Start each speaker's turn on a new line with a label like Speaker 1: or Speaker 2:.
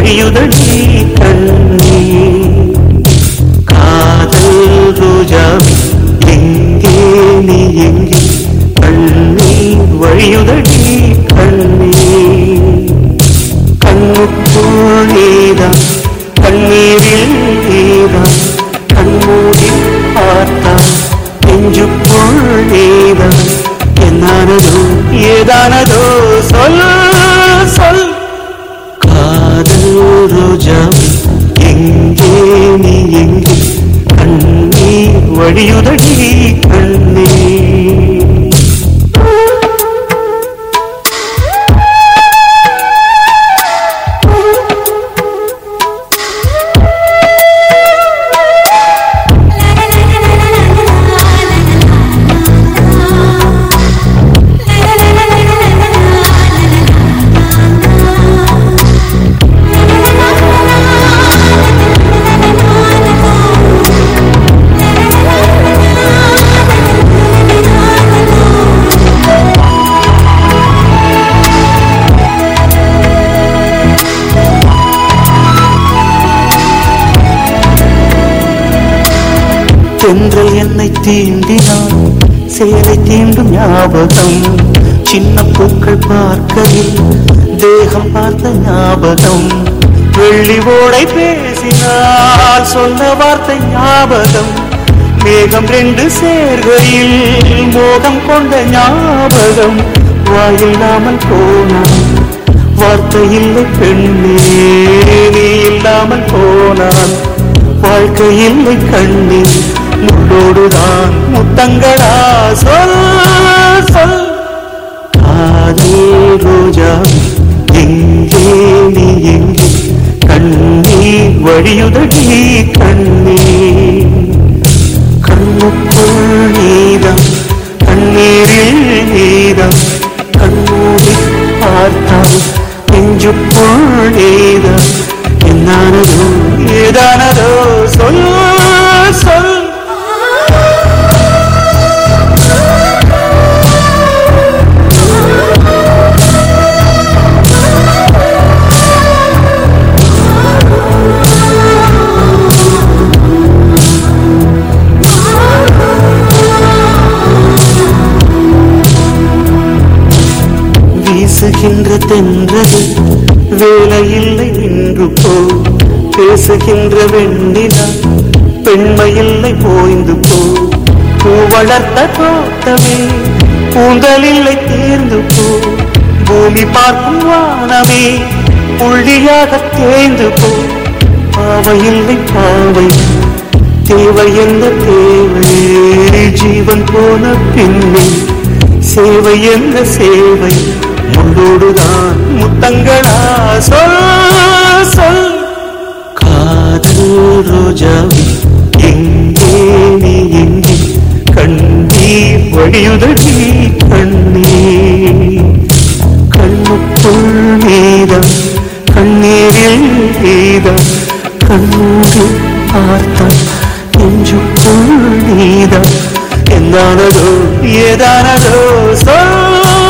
Speaker 1: வழியுதடி கண்ணே காதல் ரோஜா எங்கே நீ எங்கே கண்ணே வழியுதடி கண்ணே கண்ணுக்குள் நீதான் கண்ணீரில் நீதான் கண்மூடி பார்த்தான் நெஞ்சுக்குள் நீதான் என்னானதோ ஏதானதோ சொல் சொல் காதல் ரோஜா எங்கே நீ எங்கே கண்ணீர் வழியுதடி கண்ணே தென்றல் என்னை தீண்டினான் சேலை தீண்டும் ஞாபகம் சின்ன பூக்கள் பார்க்கையில் தேகம் பார்த்த ஞாபகம் வெள்ளி ஓடை பேசினால் சொன்ன வார்த்தை ஞாபகம் மேகம் ரெண்டு சேர்கையில் மோகம் கொண்ட ஞாபகம் வாயில்லாமல் போனான் வார்த்தை இல்லை பெண்ணே நீ இல்லாமல் போனான் வாழ்க்கை இல்லை கண்ணே முள்ளோடுதான் முத்தங்களா சொல் சொல் காதல் ரோஜா எங்கே நீ எங்கே கண்ணீர் வழியுதடி கண்ணீர் கண்ணுக்குள் நீதம் கண்ணீரில் நீதம் கண்ணூரி பார்த்தால் நெஞ்சுக்குள் நீதம் என்னானதோ ஏதானதோ சொல் சொல் வீசுகின்ற தென்றது வேலையில்லை நின்று போ பேசுகின்ற வெண்ணிலா பெண்மையில்லை போய்ந்து போ பூ வளர்த்த தோட்டமே பூந்தலில்லை தேர்ந்து போ பூமி பார்க்கும் வானமே புள்ளியாக தேய்ந்து போ பாவையில்லை பாவை தேவை என்ன தேவை ஜீவன் போன பின்னே சேவை என்ன சேவை முள்ளோடுதான் முத்தங்களா சொல் சொல் காதல் ரோஜா எங்கே நீ எங்கே கண்ணீர் வழியுதடி கண்ணீர் கண்ணுக்குள் நீதம் கண்ணீரில் நீதம் கண்ணூரில் பார்த்தால் நெஞ்சுக்குள் நீதம் എന്താണതോ ഏതാണതോ സോ